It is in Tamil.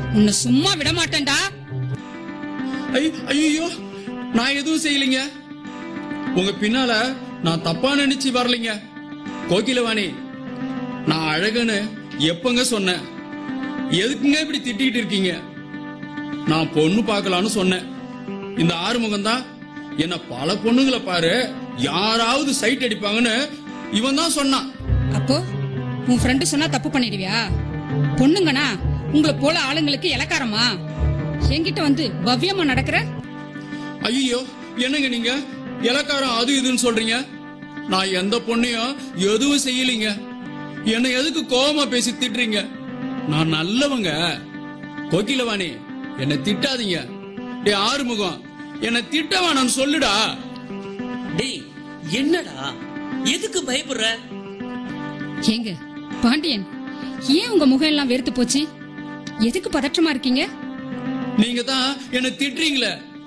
உன்னை சும்மா விட மாட்டேன்டா ஐ ஐயோ நான் எதுவும் செய்யலைங்க உங்க பின்னால நான் தப்பா நினைச்சு வரலைங்க கோகிலவாணி நான் அழகுன்னு எப்பங்க சொன்னேன் எதுக்குங்க இப்படி திட்டிட்டு இருக்கீங்க நான் பொண்ணு பார்க்கலான்னு சொன்னேன் இந்த ஆறுமுகம் தான் என்ன பல பொண்ணுங்களை பாரு யாராவது சைட் அடிப்பாங்கன்னு இவன் தான் சொன்னான் அப்போ உன் ஃப்ரெண்டு சொன்னா தப்பு பண்ணிடுவியா பொண்ணுங்கனா உங்களை போல ஆளுங்களுக்கு இலக்காரமா என்கிட்ட வந்து பவ்யமா நடக்கிற ஐயோ என்னங்க நீங்க இலக்காரம் அது இதுன்னு சொல்றீங்க நான் எந்த பொண்ணையும் எதுவும் செய்யலைங்க என்னை எதுக்கு கோவமா பேசி திட்டுறீங்க நான் நல்லவங்க கோகிலவாணி என்னை திட்டாதீங்க டே ஆறுமுகம் என்னை திட்ட வேணாம்னு சொல்லுடா டேய் என்னடா எதுக்கு பயப்படுற ஏங்க பாண்டியன் ஏன் உங்க முகம் எல்லாம் வெறுத்து போச்சு எதுக்கு பதற்றமா இருக்கீங்க நீங்க தான் என்னை திட்டுறீங்களே